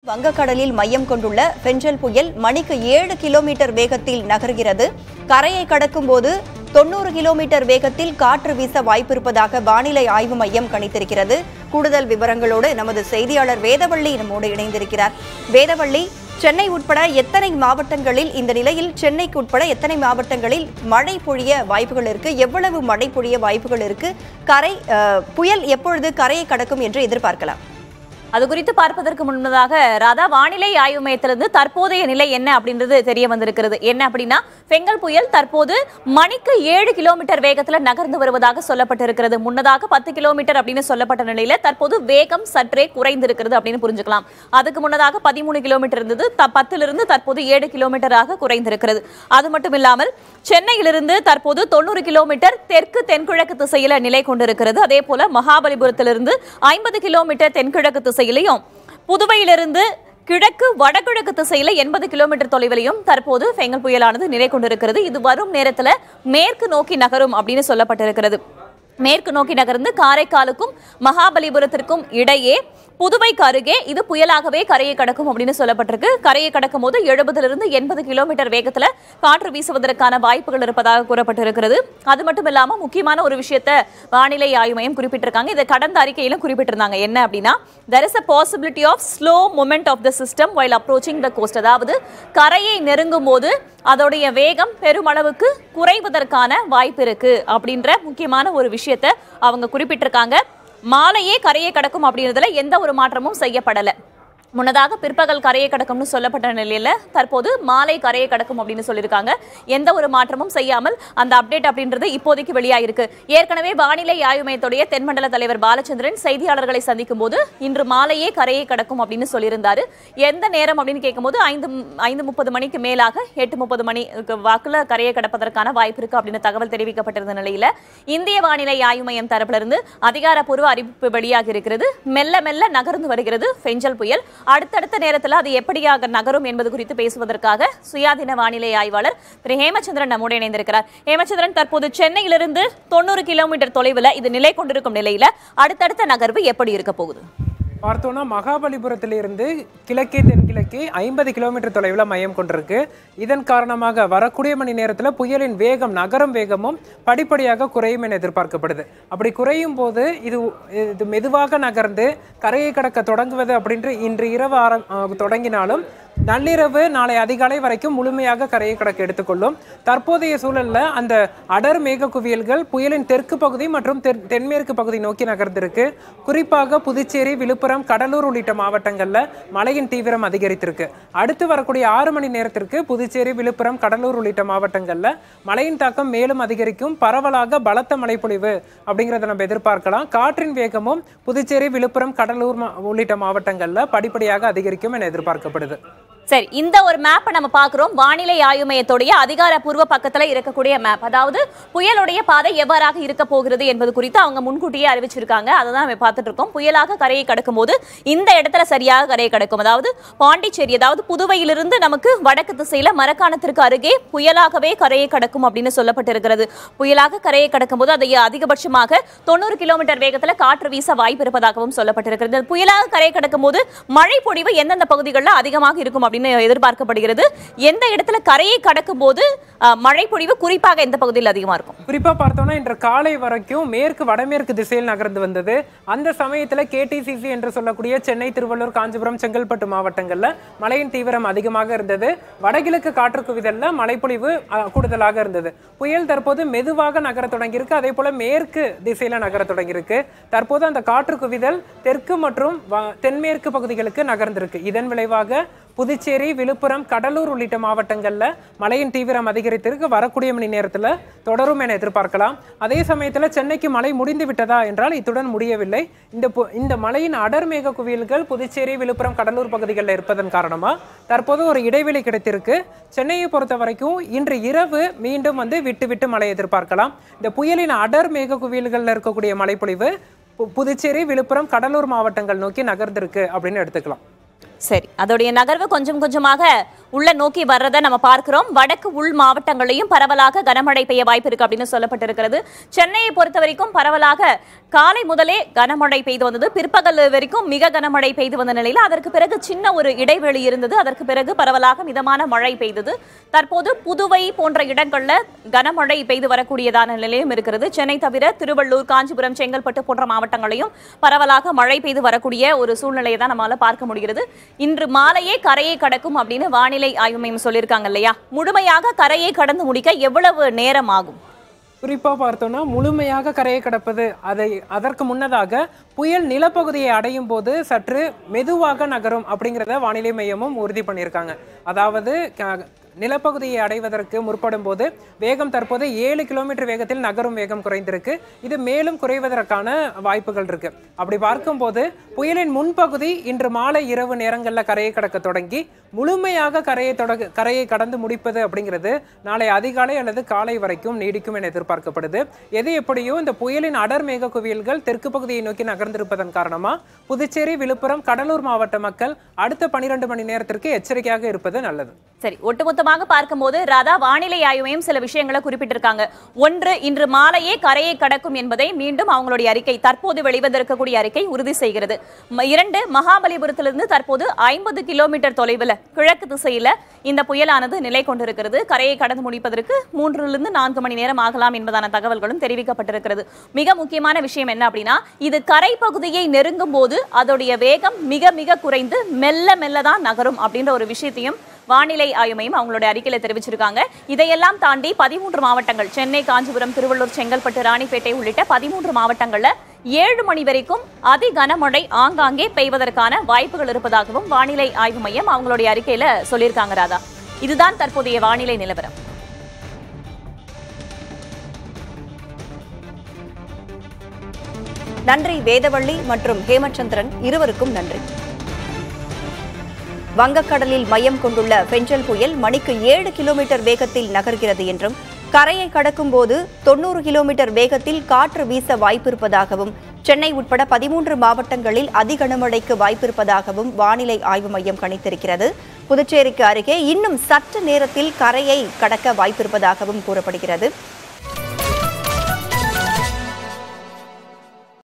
வங்கக்கடலில் மையம் கொண்டுள்ள பெஞ்சல் புயல் மணிக்கு ஏழு கிலோமீட்டர் வேகத்தில் நகர்கிறது கரையை கடக்கும்போது தொண்ணூறு கிலோமீட்டர் வேகத்தில் காற்று வீச வாய்ப்பிருப்பதாக வானிலை ஆய்வு மையம் கணித்திருக்கிறது கூடுதல் விவரங்களோடு நமது செய்தியாளர் வேதவள்ளி நம்மோடு இணைந்திருக்கிறார் வேதவள்ளி சென்னை உட்பட எத்தனை மாவட்டங்களில் இந்த நிலையில் சென்னைக்கு உட்பட எத்தனை மாவட்டங்களில் மழை பொழிய வாய்ப்புகள் இருக்கு எவ்வளவு மழை பொழிய வாய்ப்புகள் இருக்கு கரை அஹ், புயல் எப்பொழுது கரையை கடக்கும் என்று எதிர்பார்க்கலாம் அது குறித்து பார்ப்பதற்கு முன்னதாக ராதா வானிலை ஆய்வு மையத்திலிருந்து தற்போதைய நிலை என்ன அப்படின்றது தெரிய வந்திருக்கிறது என்ன அப்படின்னா பெங்கல் புயல் தற்போது மணிக்கு ஏழு கிலோமீட்டர் வேகத்துல நகர்ந்து வருவதாக சொல்லப்பட்டிருக்கிறது முன்னதாக பத்து கிலோமீட்டர் அப்படின்னு சொல்லப்பட்ட நிலையில தற்போது வேகம் சற்றே குறைந்திருக்கிறது அப்படின்னு புரிஞ்சுக்கலாம் அதுக்கு முன்னதாக பதிமூணு கிலோமீட்டர் இருந்தது த- பத்திலிருந்து தற்போது ஏழு கிலோமீட்டராக குறைந்திருக்கிறது அது மட்டும் இல்லாமல் சென்னையிலிருந்து தற்போது தொண்ணூறு கிலோமீட்டர் தெற்கு தென்கிழக்கு திசையில நிலை கொண்டிருக்கிறது அதே போல மகாபலிபுரத்திலிருந்து ஐம்பது கிலோமீட்டர் தென்கிழக்கு திசையிலையும் புதுவையிலிருந்து கிழக்கு வடகிழக்கு திசையில எண்பது கிலோமீட்டர் தொலைவிலையும் தற்போது ஃபெங்கல் புயலானது நிலை கொண்டிருக்கிறது இது வரும் நேரத்துல மேற்கு நோக்கி நகரும் அப்படின்னு சொல்லப்பட்டிருக்கிறது மேற்கு நோக்கி நகர்ந்து காரைக்காலுக்கும் மகாபலிபுரத்திற்கும் இடையே புதுவைக்கு அருகே இது புயலாகவே கரையை கடக்கும் அப்படின்னு சொல்லப்பட்டிருக்கு கரையை கடக்கும் போது எழுபதிலிருந்து எண்பது கிலோமீட்டர் வேகத்துல காற்று வீசுவதற்கான வாய்ப்புகள் இருப்பதாக கூறப்பட்டிருக்கிறது அது மட்டும் இல்லாம முக்கியமான ஒரு விஷயத்த வானிலை ஆய்வு மையம் குறிப்பிட்டிருக்காங்க இதை கடந்த அறிக்கையிலும் குறிப்பிட்டிருந்தாங்க என்ன அப்படின்னா there is a possibility of slow movement of the system while approaching the coast அதாவது கரையை நெருங்கும் போது அதோடைய வேகம் பெருமளவுக்கு குறைவதற்கான வாய்ப்பு இருக்கு அப்படின்ற முக்கியமான ஒரு விஷயத்த அவங்க குறிப்பிட்டிருக்காங்க மாலையே கரையை கடக்கும் அப்படின்றதுல எந்த ஒரு மாற்றமும் செய்யப்படலை முன்னதாக பிற்பகல் கரையை கடக்கும்னு சொல்லப்பட்ட நிலையில தற்போது மாலை கரையை கடக்கும் அப்படின்னு சொல்லியிருக்காங்க எந்த ஒரு மாற்றமும் செய்யாமல் அந்த அப்டேட் அப்படின்றது இப்போதைக்கு வெளியாயிருக்கு ஏற்கனவே வானிலை ஆய்வு மையத்துடைய தென்மண்டல தலைவர் பாலச்சந்திரன் செய்தியாளர்களை சந்திக்கும் போது இன்று மாலையே கரையை கடக்கும் அப்படின்னு சொல்லியிருந்தாரு எந்த நேரம் அப்படின்னு கேட்கும்போது ஐந்து ஐந்து முப்பது மணிக்கு மேலாக எட்டு முப்பது மணி வாக்குல கரையை கடப்பதற்கான வாய்ப்பு இருக்கு அப்படின்னு தகவல் தெரிவிக்கப்பட்டிருந்த நிலையில இந்திய வானிலை ஆய்வு மையம் தரப்புல இருந்து அதிகாரப்பூர்வ அறிவிப்பு வெளியாகி இருக்கிறது மெல்ல மெல்ல நகர்ந்து வருகிறது பெஞ்சல் புயல் அடுத்தடுத்த நேரத்தில் அது எப்படியாக நகரும் என்பது குறித்து பேசுவதற்காக சுயாதீன வானிலை ஆய்வாளர் திரு ஹேமச்சந்திரன் நம்மோடு இணைந்திருக்கிறார் ஹேமச்சந்திரன் தற்போது சென்னையிலிருந்து தொண்ணூறு கிலோமீட்டர் தொலைவில் இது நிலை கொண்டிருக்கும் நிலையில அடுத்தடுத்த நகர்வு எப்படி இருக்க போகுது பார்த்தோன்னா மகாபலிபுரத்திலிருந்து கிழக்கே தென்கிழக்கே ஐம்பது கிலோமீட்டர் தொலைவில் மையம் கொண்டிருக்கு இதன் காரணமாக வரக்கூடிய மணி நேரத்தில் புயலின் வேகம் நகரும் வேகமும் படிப்படியாக குறையும் என எதிர்பார்க்கப்படுது அப்படி குறையும் போது இது இது மெதுவாக நகர்ந்து கரையை கடக்க தொடங்குவது அப்படின்று இன்று இரவு ஆரம் அஹ், தொடங்கினாலும் நள்ளிரவு நாளை அதிகாலை வரைக்கும் முழுமையாக கரையை கடக்க எடுத்துக்கொள்ளும் தற்போதைய சூழல்ல அந்த அடர் மேக குவியல்கள் புயலின் தெற்கு பகுதி மற்றும் தென் தென்மேற்கு பகுதி நோக்கி நகர்ந்திருக்கு குறிப்பாக புதுச்சேரி விழுப்புரம் கடலூர் உள்ளிட்ட மாவட்டங்கள்ல மழையின் தீவிரம் அதிகரித்திருக்கு அடுத்து வரக்கூடிய ஆறு மணி நேரத்திற்கு புதுச்சேரி விழுப்புரம் கடலூர் உள்ளிட்ட மாவட்டங்கள்ல மழையின் தாக்கம் மேலும் அதிகரிக்கும் பரவலாக பலத்த மழைப்பொழிவு அப்படிங்கிறத நம்ம எதிர்பார்க்கலாம் காற்றின் வேகமும் புதுச்சேரி விழுப்புரம் கடலூர் மா- உள்ளிட்ட மாவட்டங்கள்ல படிப்படியாக அதிகரிக்கும் என எதிர்பார்க்கப்படுது சரி இந்த ஒரு மேப்பை நம்ம பார்க்கிறோம் வானிலை ஆய்வு மையத்துடைய அதிகாரப்பூர்வ பக்கத்துல இருக்கக்கூடிய மேப் அதாவது புயலுடைய பாதை எவ்வாறாக இருக்க போகிறது என்பது குறித்து அவங்க முன்கூட்டியே அறிவிச்சிருக்காங்க அதை தான் நம்ம பார்த்துட்டு இருக்கோம் புயலாக கரையை கடக்கும் போது இந்த இடத்துல சரியாக கரையை கடக்கும் அதாவது பாண்டிச்சேரி அதாவது புதுவையிலிருந்து நமக்கு வடக்கு திசையில மரக்காணத்திற்கு அருகே புயலாகவே கரையை கடக்கும் அப்படின்னு சொல்லப்பட்டிருக்கிறது புயலாக கரையை கடக்கும் போது அதை அதிகபட்சமாக தொண்ணூறு கிலோமீட்டர் வேகத்துல காற்று வீச வாய்ப்பு இருப்பதாகவும் சொல்லப்பட்டிருக்கிறது புயலாக கரையை கடக்கும் போது மழை பொழிவு எந்தெந்த பகுதிகளில் அதிகமாக இருக்கும் அப்படின்னு எதிர்பார்க்கப்படுகிறது எந்த இடத்துல கரையை கடக்கும் போது அஹ், மழை பொழிவு குறிப்பாக எந்த பகுதியில் அதிகமா இருக்கும் குறிப்பா பார்த்தோம்னா இன்று காலை வரைக்கும் மேற்கு வடமேற்கு திசையில் நகர்ந்து வந்தது அந்த சமயத்துல கேடிசிசி என்று சொல்லக்கூடிய சென்னை திருவள்ளூர் காஞ்சிபுரம் செங்கல்பட்டு மாவட்டங்கள்ல மழையின் தீவிரம் அதிகமாக இருந்தது வடகிழக்கு காற்று குவிதல்ல மழைப்பொழிவு அஹ், கூடுதலாக இருந்தது புயல் தற்போது மெதுவாக நகர தொடங்கியிருக்கு அதே போல மேற்கு திசையில நகர தொடங்கியிருக்கு தற்போது அந்த காற்று குவிதல் தெற்கு மற்றும் வ- தென்மேற்கு பகுதிகளுக்கு நகர்ந்திருக்கு இதன் விளைவாக புதுச்சேரி விழுப்புரம் கடலூர் உள்ளிட்ட மாவட்டங்கள்ல மழையின் தீவிரம் அதிகரித்திருக்கு வரக்கூடிய மணி நேரத்துல தொடரும் என எதிர்பார்க்கலாம் அதே சமயத்துல சென்னைக்கு மழை முடிந்து விட்டதா என்றால் இத்துடன் முடியவில்லை இந்த பு- இந்த மழையின் அடர் மேக குவியல்கள் புதுச்சேரி விழுப்புரம் கடலூர் பகுதிகளில் இருப்பதன் காரணமா தற்போது ஒரு இடைவெளி கிடைத்திருக்கு சென்னையை பொறுத்த வரைக்கும் இன்று இரவு மீண்டும் வந்து விட்டு விட்டு மழை எதிர்பார்க்கலாம் இந்த புயலின் அடர் மேக குவியல்களில் இருக்கக்கூடிய மழைப்பொழிவு பு- புதுச்சேரி விழுப்புரம் கடலூர் மாவட்டங்கள் நோக்கி நகர்ந்திருக்கு அப்படின்னு எடுத்துக்கலாம் சரி அதோடைய நகர்வு கொஞ்சம் கொஞ்சமாக உள்ள நோக்கி வர்றதை நம்ம பார்க்கிறோம் வடக்கு உள் மாவட்டங்களையும் பரவலாக கனமழை பெய்ய வாய்ப்பு இருக்கு அப்படின்னு சொல்லப்பட்டிருக்கிறது சென்னையை பொறுத்த வரைக்கும் பரவலாக காலை முதலே கனமழை பெய்து வந்தது பிற்பகல் வரைக்கும் மிக கனமழை பெய்து வந்த நிலையில் அதற்கு பிறகு சின்ன ஒரு இடைவெளி இருந்தது அதற்கு பிறகு பரவலாக மிதமான மழை பெய்தது தற்போது புதுவை போன்ற இடங்கள்ல கனமழை பெய்து வரக்கூடியதான நிலையும் இருக்கிறது சென்னை தவிர திருவள்ளூர் காஞ்சிபுரம் செங்கல்பட்டு போன்ற மாவட்டங்களையும் பரவலாக மழை பெய்து வரக்கூடிய ஒரு சூழ்நிலையை தான் நம்மளால பார்க்க முடிகிறது இன்று மாலையே கரையை கடக்கும் அப்படின்னு வானிலை ஆய்வு மையம் சொல்லியிருக்காங்க இல்லையா முழுமையாக கரையை கடந்து முடிக்க எவ்வளவு நேரம் ஆகும் குறிப்பா பார்த்தோம்னா முழுமையாக கரையை கடப்பது அதை அதற்கு முன்னதாக புயல் நிலப்பகுதியை அடையும் போது சற்று மெதுவாக நகரும் அப்படிங்கிறத வானிலை மையமும் உறுதி பண்ணியிருக்காங்க அதாவது க- நிலப்பகுதியை அடைவதற்கு முற்படும் போது வேகம் தற்போது ஏழு கிலோமீட்டர் வேகத்தில் நகரும் வேகம் குறைந்திருக்கு இது மேலும் குறைவதற்கான வாய்ப்புகள் இருக்கு அப்படி பார்க்கும்போது புயலின் முன்பகுதி இன்று மாலை இரவு நேரங்களில் கரையை கடக்க தொடங்கி முழுமையாக கரையை தொடங்க கரையை கடந்து முடிப்பது அப்படிங்கிறது நாளை அதிகாலை அல்லது காலை வரைக்கும் நீடிக்கும் என எதிர்பார்க்கப்படுது எது எப்படியோ இந்த புயலின் அடர் மேக குவியல்கள் தெற்கு பகுதியை நோக்கி நகர்ந்திருப்பதன் காரணமா புதுச்சேரி விழுப்புரம் கடலூர் மாவட்ட மக்கள் அடுத்த பனிரெண்டு மணி நேரத்திற்கு எச்சரிக்கையாக இருப்பது நல்லது சரி ஒட்டுமொத்தமாக பார்க்கும்போது ராதா வானிலை ஆய்வு மையம் சில விஷயங்களை குறிப்பிட்டிருக்காங்க ஒன்று இன்று மாலையே கரையை கடக்கும் என்பதை மீண்டும் அவங்களுடைய அறிக்கை தற்போது வெளிவந்திருக்கக்கூடிய அறிக்கை உறுதி செய்கிறது ம- இரண்டு மகாபலிபுரத்திலிருந்து தற்போது ஐம்பது கிலோமீட்டர் தொலைவில் கிழக்கு திசையில இந்த புயலானது நிலை கொண்டிருக்கிறது கரையை கடந்து முடிப்பதற்கு மூன்றிலிருந்து நான்கு மணி நேரம் ஆகலாம் என்பதான தகவல்களும் தெரிவிக்கப்பட்டிருக்கிறது மிக முக்கியமான விஷயம் என்ன அப்படின்னா இது கரை பகுதியை நெருங்கும் போது அதோடைய வேகம் மிக மிக குறைந்து மெல்ல மெல்ல தான் நகரும் அப்படின்ற ஒரு விஷயத்தையும் வானிலை ஆய்வு மையம் அவங்களுடைய அறிக்கையில தெரிவிச்சிருக்காங்க இதையெல்லாம் தாண்டி பதிமூன்று மாவட்டங்கள் சென்னை காஞ்சிபுரம் திருவள்ளூர் செங்கல்பட்டு ராணிப்பேட்டை உள்ளிட்ட பதிமூன்று மாவட்டங்கள்ல ஏழு மணி வரைக்கும் அதி கனமழை ஆங்காங்கே பெய்வதற்கான வாய்ப்புகள் இருப்பதாகவும் வானிலை ஆய்வு மையம் அவங்களுடைய அறிக்கையில சொல்லியிருக்காங்க ராதா இதுதான் தற்போதைய வானிலை நிலவரம் நன்றி வேதவள்ளி மற்றும் ஹேமச்சந்திரன் இருவருக்கும் நன்றி வங்கக்கடலில் மையம் கொண்டுள்ள பெஞ்சல் புயல் மணிக்கு ஏழு கிலோமீட்டர் வேகத்தில் நகர்கிறது என்றும் கரையை கடக்கும் போது தொண்ணூறு கிலோமீட்டர் வேகத்தில் காற்று வீச வாய்ப்பிருப்பதாகவும் சென்னை உட்பட பதிமூன்று மாவட்டங்களில் அதிகனமழைக்கு வாய்ப்பிருப்பதாகவும் வானிலை ஆய்வு மையம் கணித்திருக்கிறது புதுச்சேரிக்கு அருகே இன்னும் சற்று நேரத்தில் கரையை கடக்க வாய்ப்பிருப்பதாகவும் கூறப்படுகிறது